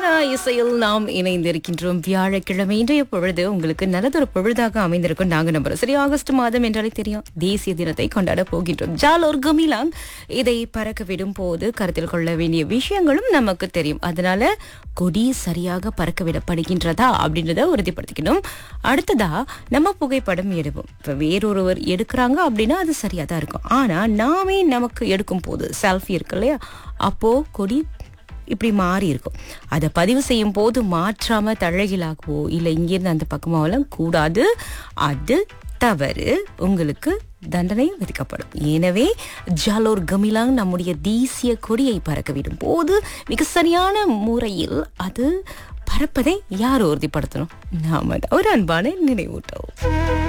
தீனா இசையில் நாம் இணைந்திருக்கின்றோம் வியாழக்கிழமை இன்றைய பொழுது உங்களுக்கு நல்லதொரு பொழுதாக அமைந்திருக்கும் நாங்க நம்புறோம் சரி ஆகஸ்ட் மாதம் என்றாலே தெரியும் தேசிய தினத்தை கொண்டாட போகின்றோம் ஜாலோர் கமிலாங் இதை பறக்க விடும் போது கருத்தில் கொள்ள வேண்டிய விஷயங்களும் நமக்கு தெரியும் அதனால கொடி சரியாக பறக்க விடப்படுகின்றதா அப்படின்றத உறுதிப்படுத்திக்கணும் அடுத்ததா நம்ம புகைப்படம் எடுப்போம் இப்ப வேறொருவர் எடுக்கிறாங்க அப்படின்னா அது சரியா தான் இருக்கும் ஆனா நாமே நமக்கு எடுக்கும் போது செல்ஃபி இருக்கு இல்லையா அப்போ கொடி இப்படி மாறி இருக்கும் அதை பதிவு செய்யும் போது மாற்றாம தழகிலாகவோ இல்லை இங்கிருந்து அந்த பக்கமாவெல்லாம் கூடாது அது தவறு உங்களுக்கு தண்டனை விதிக்கப்படும் எனவே ஜாலோர் கமிலாங் நம்முடைய தேசிய கொடியை பறக்க விடும் போது மிக சரியான முறையில் அது பறப்பதை யார் உறுதிப்படுத்தணும் நாம தான் ஒரு அன்பான நினைவூட்டவும்